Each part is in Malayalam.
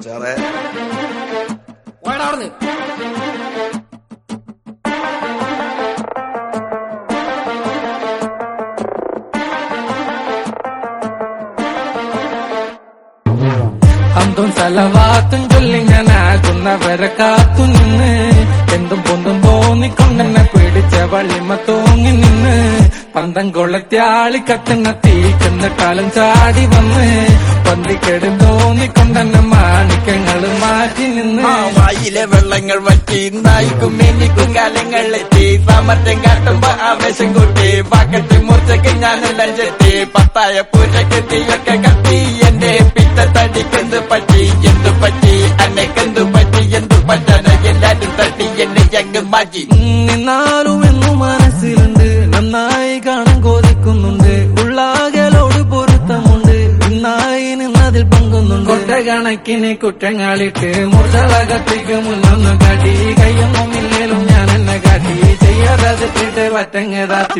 സാറേ പോയടാ അവിടുന്ന് അന്തും സലവാത്തും ചൊല്ലി ഞാൻ ആകുന്നവരെ കാത്തു നിന്ന് എന്തും പൊന്തും തോന്നിക്കൊണ്ടെന്നെ പിടിച്ച വള്ളിമ തൂങ്ങി നിന്ന് പന്തം കൊളത്യാളി കത്തുന്ന തീക്കുന്ന കാലം ചാടി വന്ന് പന്തിക്കെടും തോന്നിക്കൊണ്ടെന്നെ മാണിക്യങ്ങൾ മാറ്റി നിന്ന് ആ വായിലെ വെള്ളങ്ങൾ വറ്റി നായിക്കും എനിക്കും കാലങ്ങളെത്തി സാമർത്ഥ്യം കാട്ടുമ്പോ ആവേശം കൂട്ടി പാക്കറ്റ് മൂർച്ചയ്ക്ക് ഞാനെല്ലാം ചെത്തി പത്തായ പൂജക്ക് തീയൊക്കെ കത്തി എന്റെ പിത്ത തടിക്കെന്ത് പറ്റി എന്തു പറ്റി അന്നക്കെന്തു പറ്റി എന്തു പറ്റാന എല്ലാരും തട്ടി എന്നെ ഞങ്ങൾ മാറ്റി നിന്നാലും എന്നു മനസ്സിലുണ്ട് നന്നായി കാണാൻ കൊതിക്കുന്നുണ്ട് ഉള്ളാകലോട് പൊരുത്തമുണ്ട് ഇന്നായി നിന്നതിൽ പങ്കുന്നുണ്ട് കൊട്ടകണക്കിന് കുറ്റങ്ങളിട്ട് മുർച്ചളകത്തേക്ക് മുന്നൊന്ന് കാട്ടി കയ്യൊന്നും ഇല്ലേലും ഞാൻ എന്നെ കാട്ടി ചെയ്യാതെ തെറ്റിട്ട് പറ്റങ്ങതാത്തി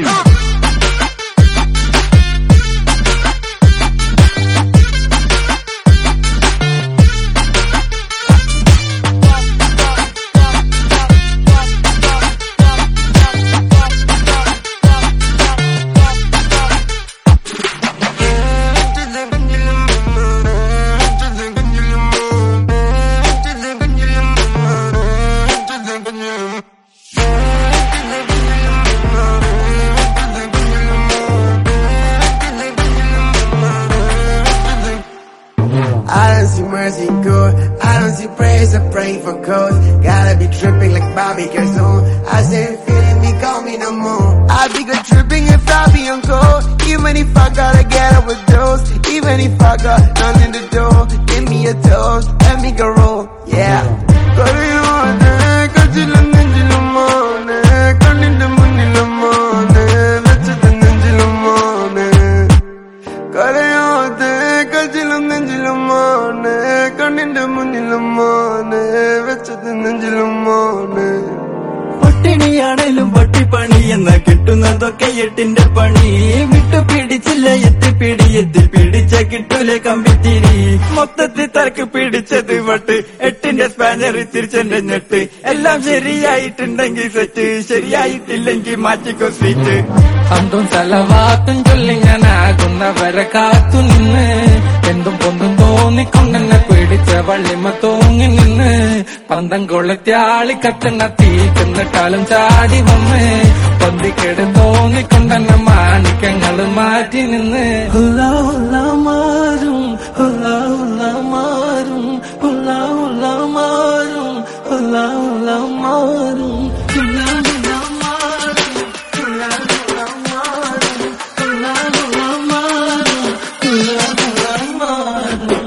I don't see mercy good. I don't see praise. I pray for cause. Gotta be tripping like Bobby Garzon. I said feeling me, call me no more. I be good tripping if I be on cold. Even if I gotta get up with those. Even if I got none in the door. Give me a toast. Let me go roll. Yeah. കരയോടെ കജിലും നെഞ്ചിലും മോനെ കണ്ണിന്റെ മുന്നിലും മോനെ വെച്ചത് നെഞ്ചിലും മോനെ കരയാതെ കജിലും നെഞ്ചിലും മോനെ കണ്ണിന്റെ മുന്നിലും മോനെ വെച്ചത് നെഞ്ചിലും മോനെ പട്ടിണിയാണേലും പട്ടിപ്പണി എന്ന കിട്ടുന്നതൊക്കെ എട്ടിന്റെ പണി വിട്ടു പിടിച്ചില്ല എത്തിപ്പിടി എത്തി പിടിച്ച കിട്ടൂലെ കമ്പിത്തിരി മൊത്തത്തിൽ തലക്ക് പിടിച്ചത് വട്ട് എട്ടിന്റെ സ്പാനർ തിരിച്ചെന്റെ ഞെട്ട് എല്ലാം ശരിയായിട്ടുണ്ടെങ്കിൽ സെറ്റ് ശരിയായിട്ടില്ലെങ്കിൽ മാറ്റിക്കോ സ്വീറ്റ് അന്തും സലവാത്തും ചൊല്ലി ഞാൻ ആകുന്നവരെ കാത്തു നിന്ന് എന്തും പൊന്തും തോന്നിക്കൊണ്ടെന്നെ പിടിച്ച വള്ളിമ തൂങ്ങി നിന്ന് പന്തം കൊളുത്തിയാളി കത്തുന്ന തീക്കുന്ന കാലം ചാടി വന്ന് പന്തിക്കെട് തോന്നിക്കൊണ്ടെന്നെ മാണിക്യങ്ങൾ മാറ്റി നിന്ന് ഹുല്ല ഹുല്ല മാറും ഹുല്ല ഹുല്ല മാറും ഹുല്ല ഹുല്ല മാറും ഹുല്ല ഹുല്ല മാറും ഹുല്ല ഹുല്ല മാറും ഹുല്ല ഹുല്ല മാറും ഹുല്ല ഹുല്ല മാറും ഹുല്ല ഹുല്ല മാറും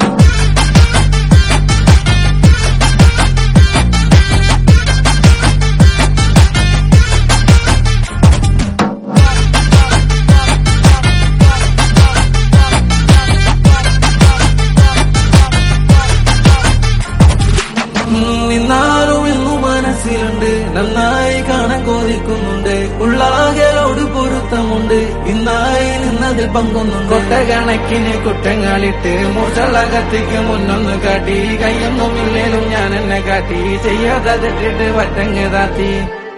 നിന്നാലും എന്നു മനസ്സിലുണ്ട് നന്നായി കാണാൻ കൊതിക്കുന്നുണ്ട് ഉള്ളാകലോട് പൊരുത്തമുണ്ട് ഇന്നായി നിന്നതിൽ പങ്കുന്നുണ്ട് കൊട്ടകണക്കിന് കുറ്റങ്ങളിട്ട് മൂർച്ചളകത്തേക്ക് മുന്നൊന്ന് കാട്ടി കയ്യൊന്നും ഇല്ലേലും ഞാൻ എന്നെ കാട്ടി ചെയ്യാതെ തെറ്റിട്ട് പറ്റങ്ങതാത്തി